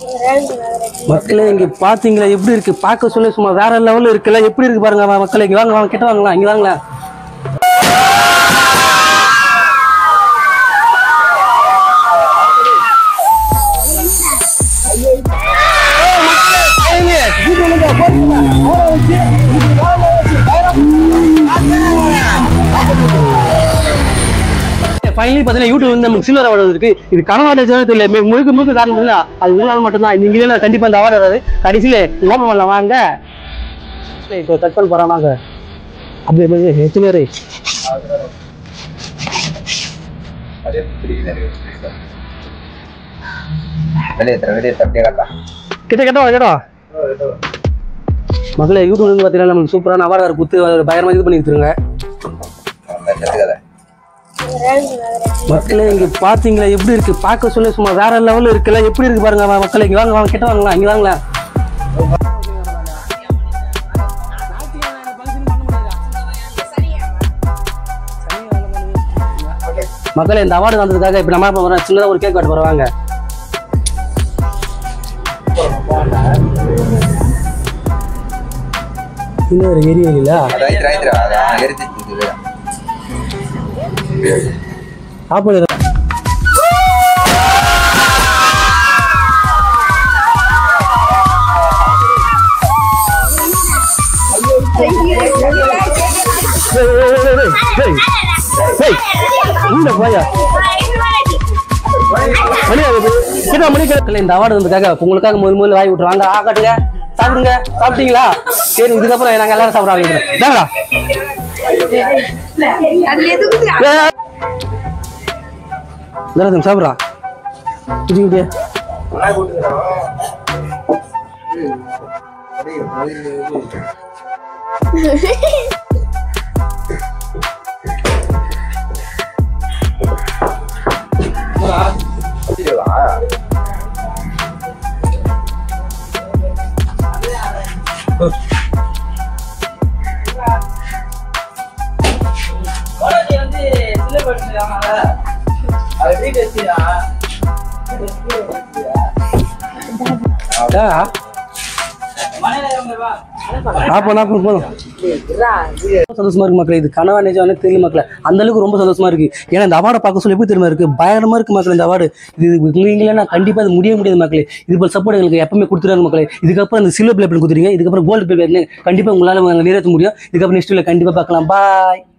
மக்களே இங்க பாத்தீங்களா எப்படி இருக்கு பார்க்க சொல்ல சும்மா வேற லெவல்ல இருக்குல்ல எப்படி இருக்கு பாருங்க வா, மக்களே இங்க வாங்க வாங்க கிட்ட வாங்கலாம் இங்க வாங்கலாம் ஃபைனலி பார்த்தீங்கன்னா யூடியூப் வந்து நமக்கு சில்வர் அவார்டு இருக்கு இது கனவாட தெரியல மு- முழுக்க முழுக்க காரணம் இல்லை அது உங்களால் மட்டும்தான் நீங்க இல்லைன்னா கண்டிப்பா இந்த அவார்டு வராது கடைசியில ஓப்பன் பண்ணலாம் வாங்க சரி, இப்போ கட் பண்ண போறோம் வாங்க அப்படியே அப்படியே எத்தனை பேர் வெளியேற்ற வெளியேற்ற அப்படியே காட்டா கிட்ட கிட்ட வா, கிட்ட வா. மக்களே யூடியூப் வந்து பார்த்தீங்கன்னா நமக்கு சூப்பரான அவார்டு குத்து அது பயங்கரமா இது பண்ணி கொடுத்துருங்க கற்றுக்கதை மக்களே இங்க பாத்தீங்களா எப்படி இருக்கு பார்க்க சொல்ல சும்மா வேற லெவல்ல இருக்குல்ல எப்படி இருக்கு பாருங்க வா, மக்களே இங்க வாங்க வாங்க கிட்ட வாங்கலாம் இங்க வாங்கலாம் மக்களே இந்த அவார்டு வந்ததுக்காக இப்ப நம்ம போறோம் சின்னதா ஒரு கேக் வெட்ட போறோம் வாங்க இன்னும் ஒரு ஏரியா இல்ல அது ஆயிரத்தி ஆயிரத்தி அதான் எரிச்சு ஆப் பண்ணி உள்ள போயா மணி ஆகுது கிட்ட மணி கிடக்கல இந்த அவார்டு வந்ததுக்காக உங்களுக்காக முதல் முதல்ல வாங்கி விட்டுருவாங்க ஆ காட்டுங்க சாப்பிடுங்க சாப்பிட்டீங்களா சரி இதுக்கப்புறம் நாங்க எல்லாரும் சாப்பிட ஆரம்பிக்கிறோம் தாங்களா தரதம் சாப்பிட்றா குட்டி குட்டியா அப்போ நான் போதும் சந்தோஷமா இருக்கு மக்களே இது கனவா நிஜம் தெரியல மக்களே அந்த அளவுக்கு ரொம்ப சந்தோஷமா இருக்கு ஏன்னா இந்த அவார்டை பார்க்க சொல்லி எப்படி தெரியுமா இருக்கு பயங்கரமா இருக்கு மக்களே இந்த அவார்டு இது நீங்களே கண்டிப்பா இது முடிய முடியாது மக்களே இது போல சப்போர்ட் எங்களுக்கு எப்பவுமே கொடுத்துருவாங்க மக்களே இதுக்கப்புறம் இந்த சில்வர் பிளே கொடுத்துருங்க இதுக்கப்புறம் கோல்டு பிளே கண்டிப்பா உங்களால நிறைவேற்ற முடியும் இதுக்கப்புறம் நெக்ஸ்ட் கண்டிப்பா பார்க்கலாம் பாய்